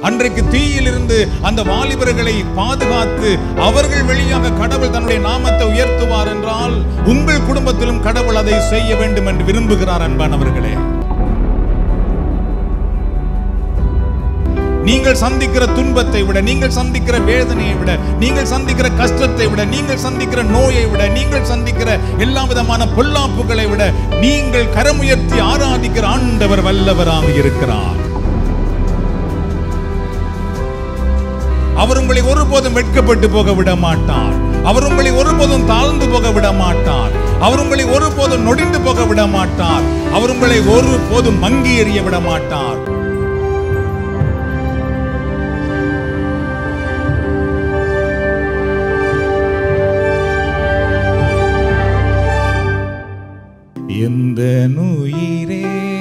அன்றைக்கு தீயிலிருந்து அந்த வாலிபர்களை பாதுகாத்து அவர்கள் வழியாக கடவுள் தன்னுடைய நாமத்தை உயர்த்துவார் என்றால் உங்கள் குடும்பத்திலும் கடவுள் அதை செய்ய வேண்டும் என்று விரும்புகிறார் அன்பானவர்களே நீங்கள் சந்திக்கிற துன்பத்தை விட நீங்கள் சந்திக்கிற வேதனையை விட நீங்கள் சந்திக்கிற கஷ்டத்தை விட நீங்கள் சந்திக்கிற நோயை விட நீங்கள் சந்திக்கிற எல்லா விதமான பொல்லாப்புகளை விட நீங்கள் கரமுயர்த்தி ஆராதிக்கிற ஆண்டவர் வல்லவராக இருக்கிறார் அவர் உங்களை ஒருபோதும் வெட்கப்பட்டு போக விட மாட்டார் அவர் உங்களை ஒருபோதும் தாழ்ந்து போக விட மாட்டார் அவர் உங்களை ஒருபோதும் நொடிந்து போக விட மாட்டார் அவர் உங்களை ஒருபோதும் மங்கி எறிய விட மாட்டார் எந்த நுயிரே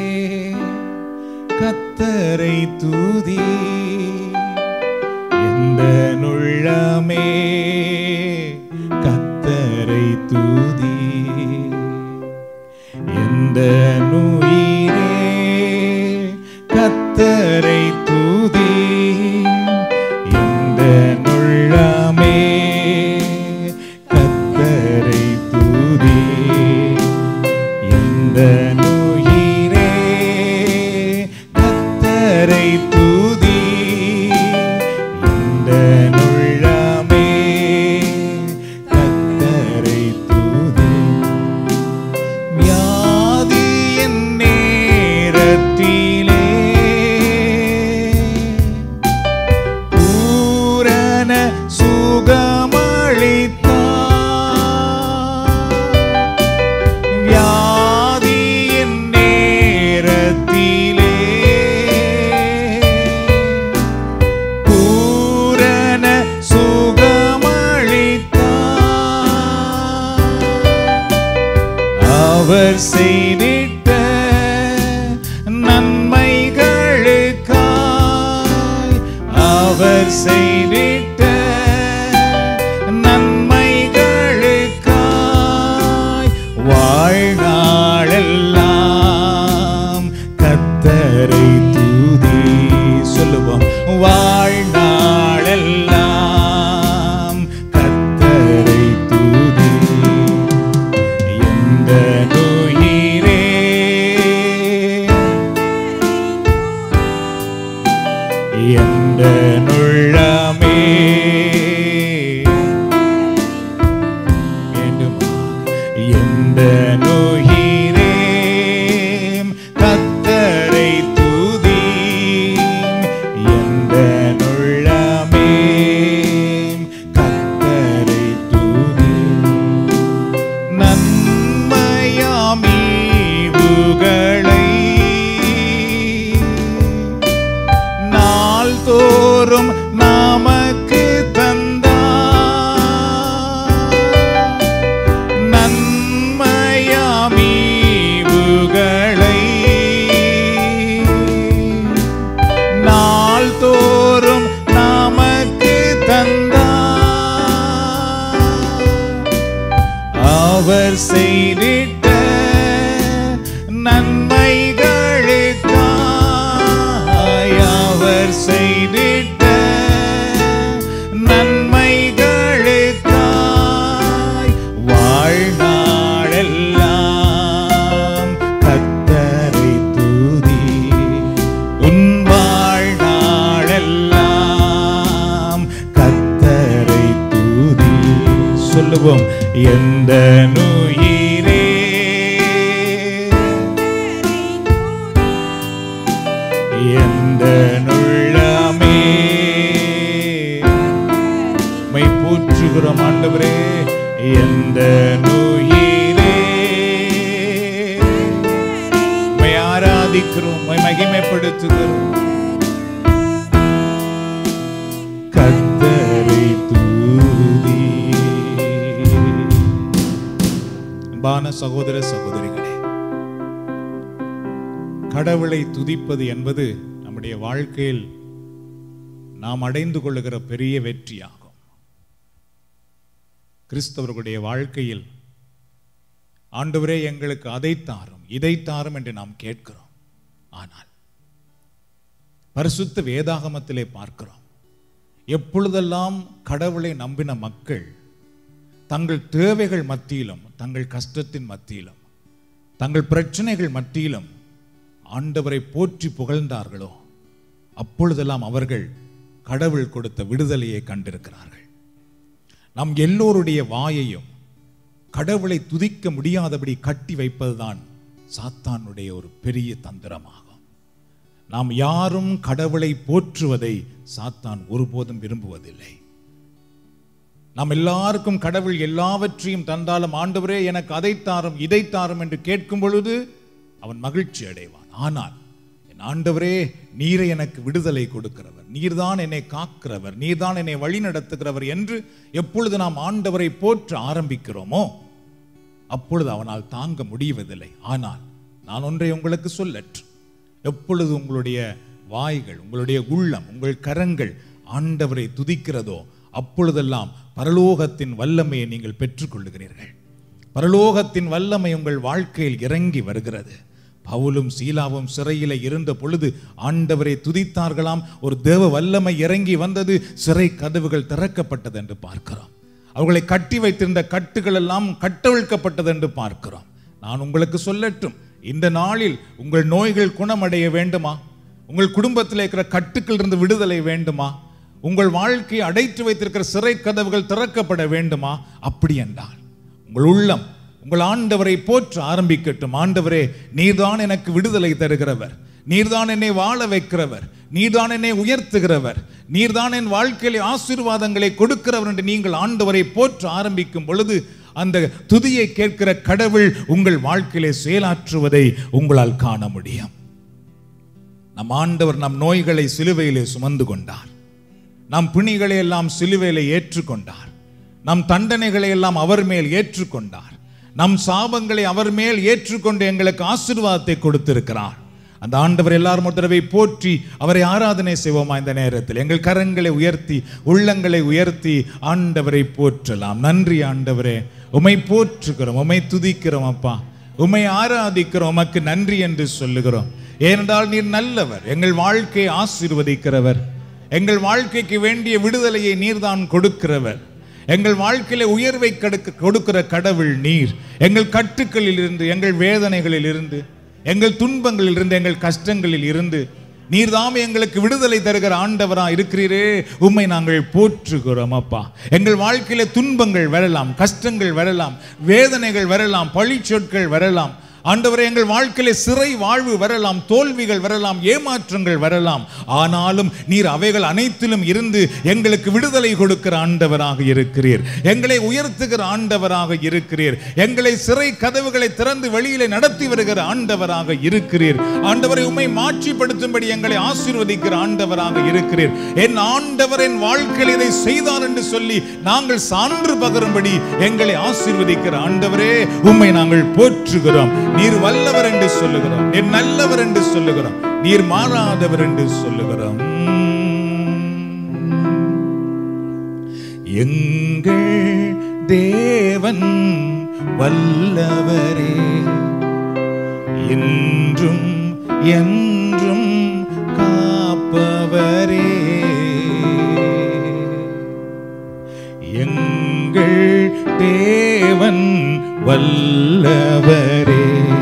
கத்தரை தூதி எந்த நுள்ளமே கத்தரை தூதி எந்த நுயிரே கத்தரை தூதி எந்த நுள்ளமே கத்தரை தூதி எந்த நுயிரே கத்தரை தூதி இந்த நுள்ளமே கத்தரை தூதி வியாதியின் நேரத்திலே பூரண சுகமளித்தார் வியாதியின் நேரத்திலே பூரண சுகமளித்தார் அவர் செய்திட்ட நன்மைகளுக்காய் அவர் செய்திட்ட நன்மைகளுக்காய் வாழ்நாளெல்லாம் கத்தரை தூதி சொல்லுவோம் வாழ்நாளெல்லாம் கத்தரை தூதி எந்த நுயிரே எந்த நுள்ளமே வேண்டுமா எந்த நுயிரே கத்தரை தூதி எந்த நுள்ளமே கத்தரை தூதி நன்மையாமீவுகளை நாள்தோறும் நமக்கு தந்தார் நன்மையாமீவுகளை நாள்தோறும் நமக்கு தந்தார் அவர் செய்திட்ட நன்மைகளுக்காய் அவர் செய்திட்ட நன்மைகளுக்காய் வாழ்நாளெல்லாம் கத்தரை தூதி உன் வாழ்நாளெல்லாம் கத்தரை தூதி சொல்லுவோம் எந்த நுயிரே எந்த நுள்ளமே மை போற்றுகிறோம் ஆண்டவரே எந்த நுயிரே மை ஆராதிக்கிறோம் மை மகிமைப்படுத்துகிறோம் கத்தரை தூதி அன்பான சகோதர சகோதரிகளே கடவுளை துதிப்பது என்பது நம்முடைய வாழ்க்கையில் நாம் அடைந்து கொள்ளுகிற பெரிய வெற்றியாகும் கிறிஸ்தவர்களுடைய வாழ்க்கையில் ஆண்டவரே எங்களுக்கு அதை தாரும் இதை தாரும் என்று நாம் கேட்கிறோம் ஆனால் பரிசுத்த வேதாகமத்திலே பார்க்கிறோம் எப்பொழுதெல்லாம் கடவுளை நம்பின மக்கள் தங்கள் தேவைகள் மத்தியிலும் தங்கள் கஷ்டத்தின் மத்தியிலும் தங்கள் பிரச்சனைகள் மத்தியிலும் ஆண்டவரை போற்றி புகழ்ந்தார்களோ அப்பொழுதெல்லாம் அவர்கள் கடவுள் கொடுத்த விடுதலையை கண்டிருக்கிறார்கள் நம் எல்லோருடைய வாயையும் கடவுளை துதிக்க முடியாதபடி கட்டி வைப்பதுதான் சாத்தானுடைய ஒரு பெரிய தந்திரமாகும் நாம் யாரும் கடவுளை போற்றுவதை சாத்தான் ஒருபோதும் விரும்புவதில்லை நாம் எல்லாருக்கும் கடவுள் எல்லாவற்றையும் தந்தாலும் ஆண்டவரே எனக்கு அதை தாரும் இதை தாரும் என்று கேட்கும் பொழுது அவன் மகிழ்ச்சி அடைவான் ஆனால் என் ஆண்டவரே நீரை எனக்கு விடுதலை கொடுக்கிறவர் நீர்தான் என்னை காக்கிறவர் நீர்தான் என்னை வழி நடத்துகிறவர் என்று எப்பொழுது நாம் ஆண்டவரை போற்ற ஆரம்பிக்கிறோமோ அப்பொழுது அவனால் தாங்க முடிவதில்லை ஆனால் நான் ஒன்றை உங்களுக்கு சொல்லற்று எப்பொழுது உங்களுடைய வாய்கள் உங்களுடைய உள்ளம் உங்கள் கரங்கள் ஆண்டவரை துதிக்கிறதோ அப்பொழுதெல்லாம் பரலோகத்தின் வல்லமையை நீங்கள் பெற்றுக்கொள்ளுகிறீர்கள் பரலோகத்தின் வல்லமை உங்கள் வாழ்க்கையில் இறங்கி வருகிறது பவுலும் சீலாவும் சிறையில இருந்த பொழுது ஆண்டவரை துதித்தார்களாம் ஒரு தேவ வல்லமை இறங்கி வந்தது சிறை கதவுகள் திறக்கப்பட்டது என்று பார்க்கிறோம் அவர்களை கட்டி வைத்திருந்த கட்டுகள் எல்லாம் கட்டவிழ்க்கப்பட்டது என்று பார்க்கிறோம் நான் உங்களுக்கு சொல்லட்டும் இந்த நாளில் உங்கள் நோய்கள் குணமடைய வேண்டுமா உங்கள் குடும்பத்தில் இருக்கிற கட்டுக்கள் இருந்து விடுதலை வேண்டுமா உங்கள் வாழ்க்கையை அடைத்து வைத்திருக்கிற சிறை கதவுகள் திறக்கப்பட வேண்டுமா அப்படி என்றால் உங்கள் உள்ளம் உங்கள் ஆண்டவரை போற்ற ஆரம்பிக்கட்டும் ஆண்டவரே நீர்தான் எனக்கு விடுதலை தருகிறவர் நீர்தான் என்னை வாழ வைக்கிறவர் நீர்தான் என்னை உயர்த்துகிறவர் நீர்தான் என் வாழ்க்கையிலே ஆசீர்வாதங்களை கொடுக்கிறவர் என்று நீங்கள் ஆண்டவரை போற்ற ஆரம்பிக்கும் பொழுது அந்த துதியை கேட்கிற கடவுள் உங்கள் வாழ்க்கையிலே செயலாற்றுவதை உங்களால் காண முடியும் நம் ஆண்டவர் நம் நோய்களை சிலுவையிலே சுமந்து கொண்டார் நம் பிணிகளை எல்லாம் சிலுவையிலே ஏற்றுக்கொண்டார் நம் தண்டனைகளை எல்லாம் அவர் மேல் ஏற்றுக்கொண்டார் நம் சாபங்களை அவர் மேல் ஏற்றுக்கொண்டு எங்களுக்கு ஆசீர்வாதத்தை கொடுத்திருக்கிறார் அந்த ஆண்டவர் எல்லாரும் ஒரு தடவை போற்றி அவரை ஆராதனை செய்வோமா இந்த நேரத்தில் எங்கள் கரங்களை உயர்த்தி உள்ளங்களை உயர்த்தி ஆண்டவரை போற்றலாம் நன்றி ஆண்டவரே உமை போற்றுகிறோம் உமை துதிக்கிறோம் அப்பா உமை ஆராதிக்கிறோம் உமக்கு நன்றி என்று சொல்லுகிறோம் ஏனென்றால் நீர் நல்லவர் எங்கள் வாழ்க்கையை ஆசீர்வதிக்கிறவர் எங்கள் வாழ்க்கைக்கு வேண்டிய விடுதலையை நீர்தான் கொடுக்கிறவர் எங்கள் வாழ்க்கையில உயர்வை கடுக்க கொடுக்கிற கடவுள் நீர் எங்கள் கட்டுக்களில் இருந்து எங்கள் வேதனைகளில் இருந்து எங்கள் துன்பங்களில் இருந்து எங்கள் கஷ்டங்களில் இருந்து நீர்தாமே எங்களுக்கு விடுதலை தருகிற ஆண்டவரா இருக்கிறீரே உம்மை நாங்கள் போற்றுகிறோம் அப்பா எங்கள் வாழ்க்கையில துன்பங்கள் வரலாம் கஷ்டங்கள் வரலாம் வேதனைகள் வரலாம் பழிச்சொற்கள் வரலாம் ஆண்டவரே எங்கள் வாழ்க்கையிலே சிறை வாழ்வு வரலாம் தோல்விகள் வரலாம் ஏமாற்றங்கள் வரலாம் ஆனாலும் நீர் அவைகள் அனைத்திலும் இருந்து எங்களுக்கு விடுதலை கொடுக்கிற ஆண்டவராக இருக்கிறீர் எங்களை உயர்த்துகிற ஆண்டவராக இருக்கிறீர் எங்களை சிறை கதவுகளை திறந்து வெளியிலே நடத்தி வருகிற ஆண்டவராக இருக்கிறீர் ஆண்டவரை உம்மை மாட்சிப்படுத்தும்படி எங்களை ஆசீர்வதிக்கிற ஆண்டவராக இருக்கிறீர் என் ஆண்டவர் என் வாழ்க்கையில் இதை செய்தார் என்று சொல்லி நாங்கள் சான்று பகரும்படி எங்களை ஆசீர்வதிக்கிற ஆண்டவரே உம்மை நாங்கள் போற்றுகிறோம் நீர் வல்லவர் என்று சொல்லுகிறோம் நீர் நல்லவர் என்று சொல்லுகிறோம் நீர் மாறாதவர் என்று சொல்லுகிறோம் எங்கள் தேவன் வல்லவரே இன்றும் என்றும் காப்பவரே எங்கள் தேவன் வல்லவரே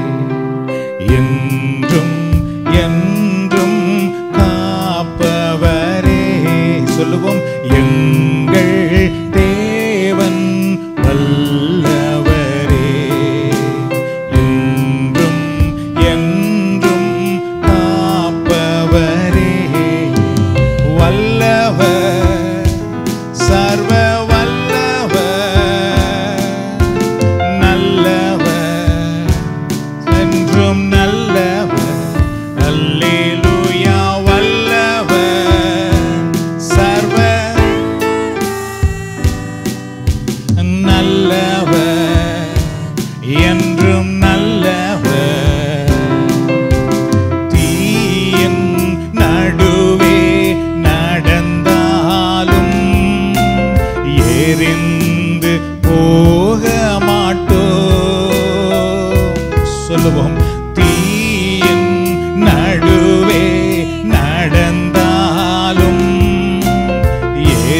என்றும் என்றும் காப்பவரே சொல்லுவோம் எங்கள் தேவன் வல்லவரே என்றும் என்றும் காப்பவரே வல்லவர் சர்வ வல்லவர் நல்லவர்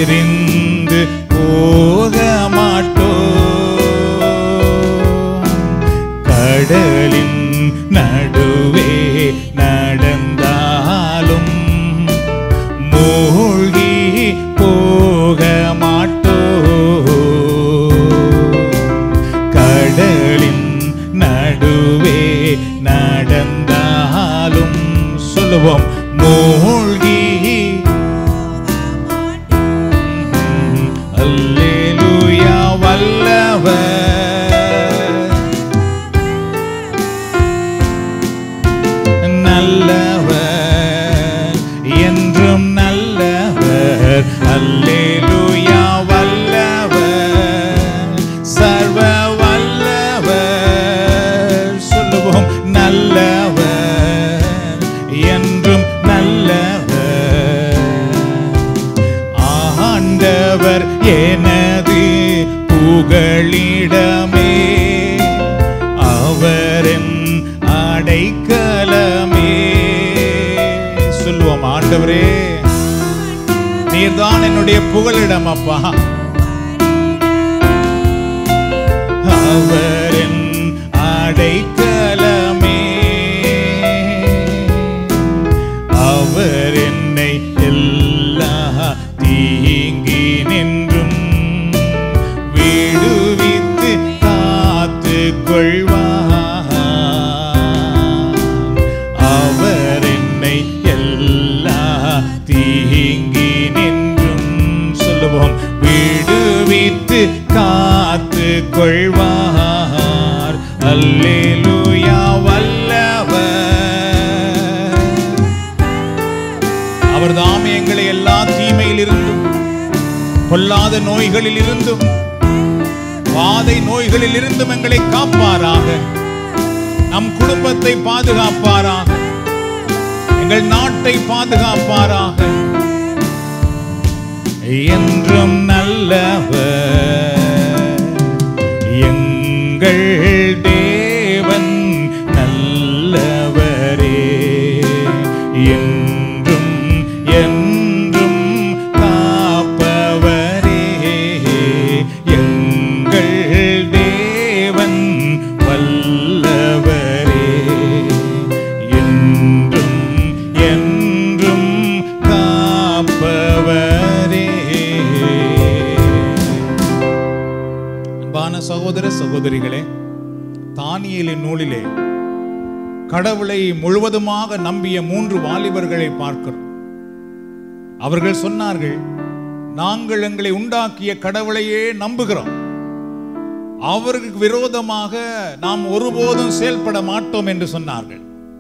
பிரிந்து போக மாட்டோம் கடலின் நடுவே நடந்தாலும் மூழ்கி போக மாட்டோம் கடலின் நடுவே நடந்தாலும் சொல்லுவோம் மூழ்கி அல்லேலூயா வல்லவர் நல்லவர் என்றும் நல்லவர் அல்லேலூயா வல்லவர் சர்வ வல்லவர் சொல்லுவோம் நல்லவர் என்றும் நல்லவர் ஆண்டவர் எனது புகழிடமே அவரின் அடைக்கலமே சொல்லுவோம் ஆண்டவரே நீர்தான் என்னுடைய புகழிடம் அப்பா அவரின் அடைக்கலமே அவர் என்னை எல்லா தீங்கி நின்றும் விடுவித்து காத்து கொள்வார் அவர் என்னை எல்லா தீங்கி நின்றும் சொல்லுவோம் விடுவித்து காத்து கொள்வார் அல்லேலூயா வல்லவர் அவர் தாமே எங்களை எல்லா தீமையில் இருந்தும் பொல்லாத நோய்களில் இருந்தும் வாதை நோய்களில் இருந்தும் எங்களை காப்பாராக நம் குடும்பத்தை பாதுகாப்பாராக எங்கள் நாட்டை பாதுகாப்பாராக என்றும் நல்லவர் எங்கள் தேவன் நல்லவரே என்றும் என்றும் காப்பவரே எங்கள் தேவன் வல்லவரே என்றும் என்றும் காப்பவரே அன்பான சகோதர சகோதரிகளே தானியேலின் நூலிலே கடவுளை முழுவதுமாக நம்பிய மூன்று வாலிபர்களை பார்க்கிறோம் அவர்கள் சொன்னார்கள் நாங்கள் எங்களை உண்டாக்கிய கடவுளையே நம்புகிறோம் அவருக்கு விரோதமாக நாம் ஒருபோதும் செயல்பட மாட்டோம் என்று சொன்னார்கள்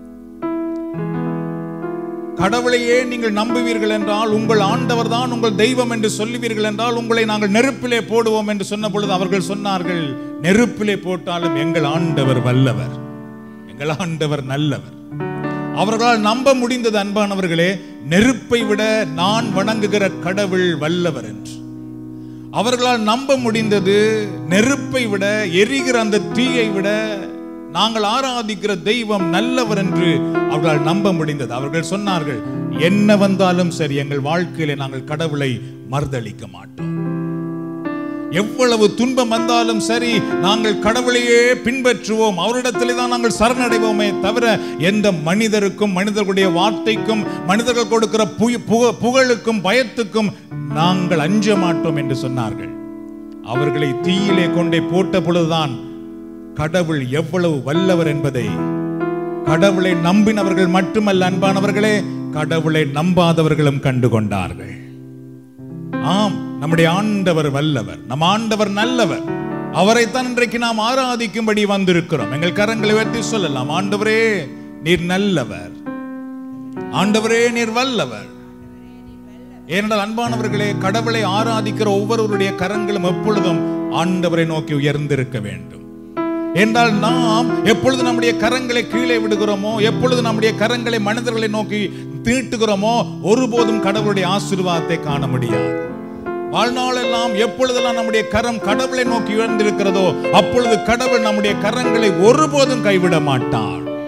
கடவுளையே நீங்கள் நம்புவீர்கள் என்றால் உங்கள் ஆண்டவர் தான் உங்கள் தெய்வம் என்று சொல்லுவீர்கள் என்றால் உங்களை நாங்கள் நெருப்பிலே போடுவோம் என்று சொன்ன பொழுது அவர்கள் சொன்னார்கள் நெருப்பிலே போட்டாலும் எங்கள் ஆண்டவர் வல்லவர் எங்கள் ஆண்டவர் நல்லவர் அவர்களால் நம்ப முடிந்தது அன்பானவர்களே நெருப்பை விட நான் வணங்குகிற கடவுள் வல்லவர் என்று அவர்களால் நம்ப முடிந்தது நெருப்பை விட எரிகிற அந்த தீயை விட நாங்கள் ஆராதிக்கிற தெய்வம் நல்லவர் என்று அவர்களால் நம்ப முடிந்தது அவர்கள் சொன்னார்கள் என்ன வந்தாலும் சரி எங்கள் வாழ்க்கையில நாங்கள் கடவுளை மறுதளிக்க மாட்டோம் எவ்வளவு துன்பம் வந்தாலும் சரி நாங்கள் கடவுளையே பின்பற்றுவோம் அவரிடத்திலே தான் நாங்கள் சரணடைவோமே தவிர எந்த மனிதருக்கும் மனிதர்களுடைய வார்த்தைக்கும் மனிதர்கள் கொடுக்கிற புய- புக- புகழுக்கும் பயத்துக்கும் நாங்கள் அஞ்ச மாட்டோம் என்று சொன்னார்கள் அவர்களை தீயிலே கொண்டே போட்ட பொழுதுதான் கடவுள் எவ்வளவு வல்லவர் என்பதை கடவுளை நம்பினவர்கள் மட்டுமல்ல அன்பானவர்களே கடவுளை நம்பாதவர்களும் கண்டு கொண்டார்கள் ஆம் நம்முடைய ஆண்டவர் வல்லவர் நம் ஆண்டவர் நல்லவர் அவரைத்தான் இன்றைக்கு நாம் ஆராதிக்கும்படி வந்திருக்கிறோம் எங்கள் கரங்களை உயர்த்தி சொல்லலாம் ஆண்டவரே நீர் நல்லவர் ஆண்டவரே நீர் வல்லவர் ஏனென்றால் அன்பானவர்களே கடவுளை ஆராதிக்கிற ஒவ்வொருவருடைய கரங்களும் எப்பொழுதும் ஆண்டவரை நோக்கி உயர்ந்திருக்க வேண்டும் என்றால் நாம் எப்பொழுது நம்முடைய கரங்களை கீழே விடுகிறோமோ எப்பொழுது நம்முடைய கரங்களை மனிதர்களை நோக்கி தீட்டுகிறோமோ ஒருபோதும் கடவுளுடைய ஆசீர்வாதத்தை காண முடியாது வாழ்நாளெல்லாம் எப்பொழுதெல்லாம் நம்முடைய கரம் கடவுளை நோக்கி உயர்ந்திருக்கிறதோ அப்பொழுது கடவுள் நம்முடைய கரங்களை ஒருபோதும் கைவிட மாட்டார்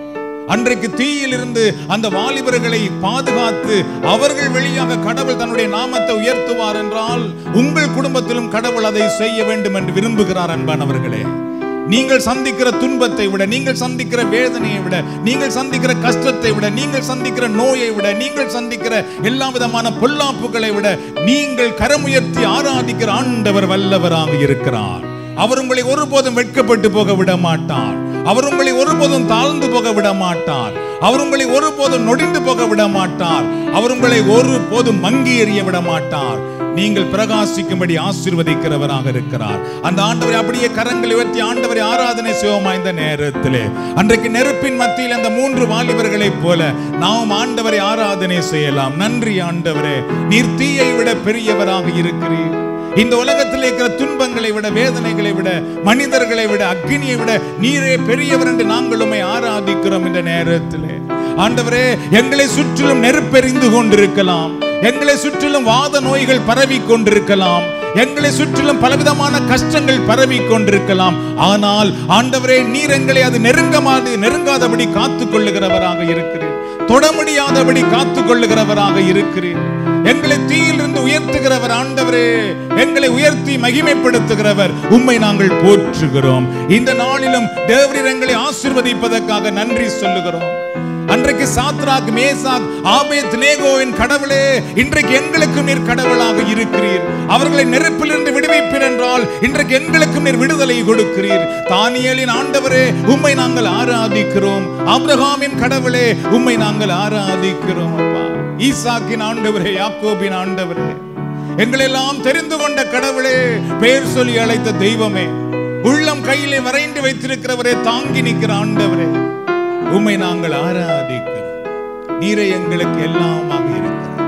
அன்றைக்கு தீயிலிருந்து அந்த வாலிபர்களை பாதுகாத்து அவர்கள் வெளியாக கடவுள் தன்னுடைய நாமத்தை உயர்த்துவார் என்றால் உங்கள் குடும்பத்திலும் கடவுள் அதை செய்ய வேண்டும் என்று விரும்புகிறார் அன்பானவர்களே நீங்கள் சந்திக்கிற துன்பத்தை விட நீங்கள் சந்திக்கிற வேதனையை விட நீங்கள் சந்திக்கிற கஷ்டத்தை விட நீங்கள் சந்திக்கிற நோயை விட நீங்கள் சந்திக்கிற எல்லா விதமான பொல்லாப்புகளை விட நீங்கள் கரமுயர்த்தி ஆராதிக்கிற ஆண்டவர் வல்லவராக இருக்கிறார் அவர் உங்களை ஒருபோதும் வெட்கப்பட்டு போக விட மாட்டார் அவர் உங்களை ஒருபோதும் தாழ்ந்து போக விட மாட்டார் அவர் உங்களை ஒருபோதும் நொடிந்து போக விட மாட்டார் அவர் உங்களை ஒருபோதும் மங்கி எறிய விட மாட்டார் நீங்கள் பிரகாசிக்கும்படி ஆசீர்வதிக்கிறவராக இருக்கிறார் அந்த ஆண்டவரை அப்படியே கரங்களை உயர்த்தி ஆண்டவரை ஆராதனை செய்வோமா இந்த நேரத்திலே அன்றைக்கு நெருப்பின் மத்தியில் அந்த மூன்று வாலிபர்களைப் போல நாம் ஆண்டவரை ஆராதனை செய்யலாம் நன்றி ஆண்டவரே நீர் தீயை விட பெரியவராக இருக்கிறீர் இந்த உலகத்தில் இருக்கிற துன்பங்களை விட வேதனைகளை விட மனிதர்களை விட அக்னியை விட நீரே பெரியவர் என்று நாங்கள் உம்மை ஆராதிக்கிறோம் இந்த நேரத்திலே ஆண்டவரே எங்களை சுற்றிலும் நெருப்பெறிந்து கொண்டிருக்கலாம் எங்களை சுற்றிலும் வாத நோய்கள் பரவி கொண்டிருக்கலாம் எங்களை சுற்றிலும் பலவிதமான கஷ்டங்கள் பரவி கொண்டிருக்கலாம் ஆனால் ஆண்டவரே நீர் எங்களை அது நெருங்கமாது நெருங்காதபடி காத்துக் கொள்ளுகிறவராக இருக்கிறீர் தொட முடியாதபடி காத்துக் கொள்ளுகிறவராக இருக்கிறீர் எங்களை தீயிலிருந்து உயர்த்துகிறவர் ஆண்டவரே எங்களை உயர்த்தி மகிமைப்படுத்துகிறவர் உம்மை நாங்கள் போற்றுகிறோம் இந்த நாளிலும் தேவரீர் எங்களை ஆசிர்வதிப்பதற்காக நன்றி சொல்லுகிறோம் அன்றைக்கு சாத்ராக் மேசாக் ஆபேத் நேகோவின் கடவுளே இன்றைக்கு எங்களுக்கும் நீர் கடவுளாக இருக்கிறீர் அவர்களை நெருப்பிலிருந்து விடுவிப்பீர் என்றால் இன்றைக்கு எங்களுக்கும் நீர் விடுதலை கொடுக்கிறீர் தானியலின் ஆண்டவரே உம்மை நாங்கள் ஆராதிக்கிறோம் ஆபிரகாமின் கடவுளே உம்மை நாங்கள் ஆராதிக்கிறோம் அப்பா ஈசாக்கின் ஆண்டவரே யாக்கோபின் ஆண்டவரே எங்களெல்லாம் தெரிந்து கொண்ட கடவுளே பெயர் சொல்லி அழைத்த தெய்வமே உள்ளம் கையிலே வரைந்து வைத்திருக்கிறவரே தாங்கி நிற்கிற ஆண்டவரே உம்மை நாங்கள் ஆராதிக்கிறோம் நீரை எங்களுக்கு எல்லாமாக இருக்கிறார்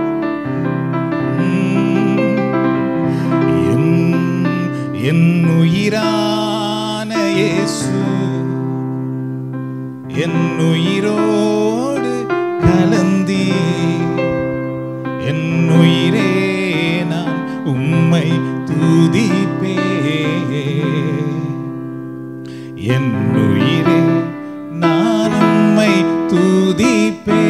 உம், என்- என் உயிரான இயேசு என் உயிரோடு கலந்தி என் உயிரே நான் உம்மை துதிப்பே என் உயிரே நான் உம்மை துதிப்பே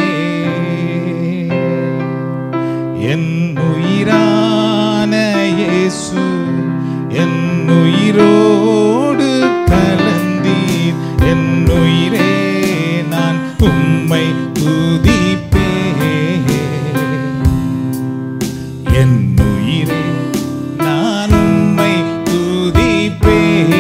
என் உயிரான இயேசு என் உயிரோடு கலந்தீர் என் உயிரே நான் உம்மை துதிப்பே என் உயிரே நான் உம்மை துதிப்பே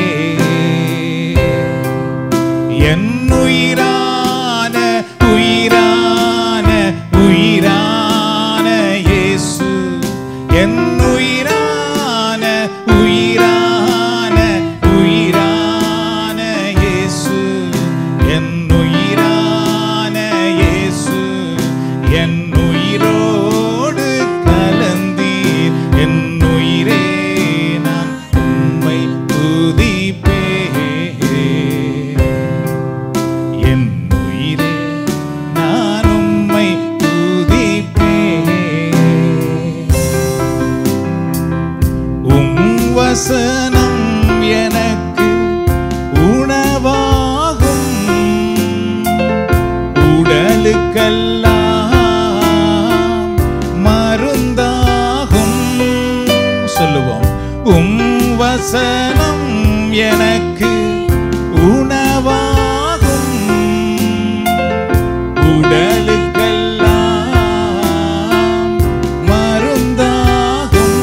என் உயிரான உயிரான உயிரான இயேசு என் உயிரான உயிரான உயிரான இயேசு என் உயிரான இயேசு என் உயிரோடு கலந்தீர் என் உயிரே நான் உம்மை துதிப்பே என் உயிரே நான் உம்மை துதிப்பே உம் வசனம் எனக்கு உணவாகும் உடலுக்கெல்லாம் மருந்தாகும் சொல்லுவோம் உம் வசனம் எனக்கு உணவாகும் உடலுக்கெல்லாம் மருந்தாகும்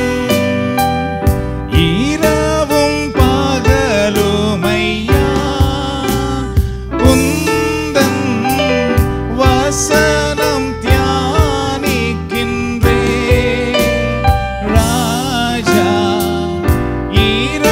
இரவும் பகலுமையா உந்தன் வசனம் தியானிக்கின்றே ராஜா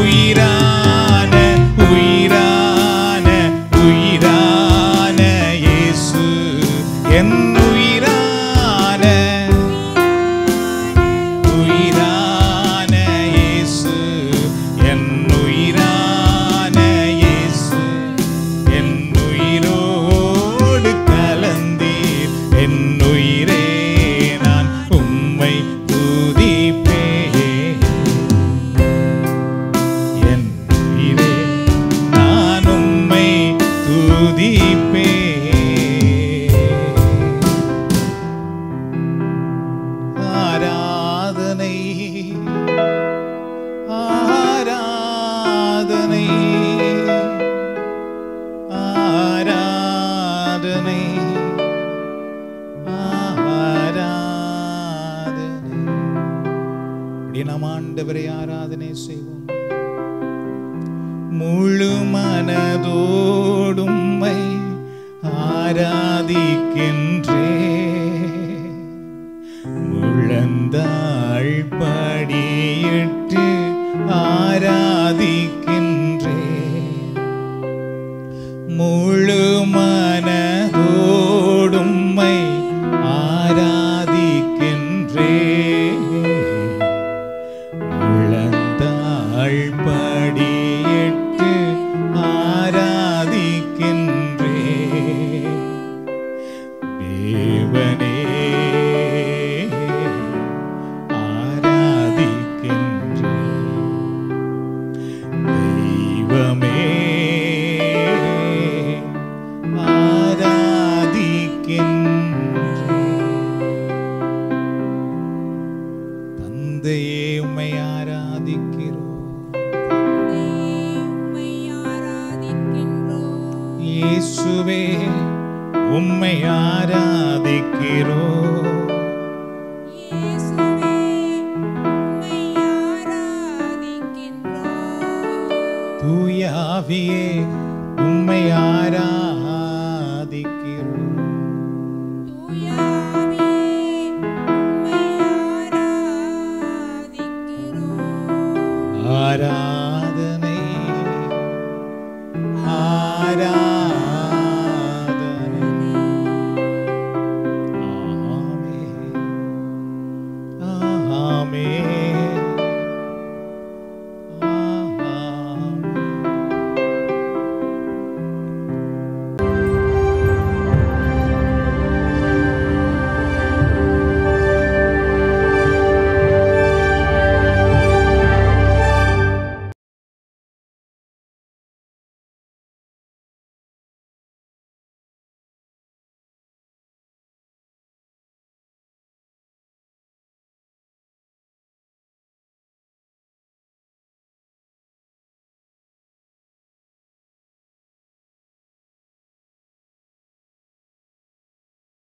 உயிரான உயிரான உயிரான இயேசு என் உயிரான உயிரான இயேசு என் உயிரான இயேசு என் உயிரோடு கலந்தீர் என் உயிரே நான் உம்மை துதிப்பேன் என் உயிரே நான் உம்மை துதிப்பேன் ஆராதனை ஆராதனை ஆராதனை ஆராதனை அப்படியே நாம் ஆண்டவரை ஆராதனை செய்வோம் முழு மனதோடும்மை ஆராதிக்கின்றே முழந்தாள் படியிட்டு ஆராதிக்கின்றே முழு மனதோடும்மை ஆராதிக்கின்றே முழந்தாள் படியிட்டு ஆராதிக்கின்றே தேவனே ஆராதிக்கின்றே தெய்வமே ஆராதிக்கின்றே தந்தையே உம்மை ஆராதிக்கிறோம் உம்மை ஆராதிக்கின்றோம் இயேசுவே உம்மை ஆராதிக்கிறோம் இயேசுவே உம்மை ஆராதிக்கின்றோம் தூயாவியே உம்மை ஆராதிக்கிறோம்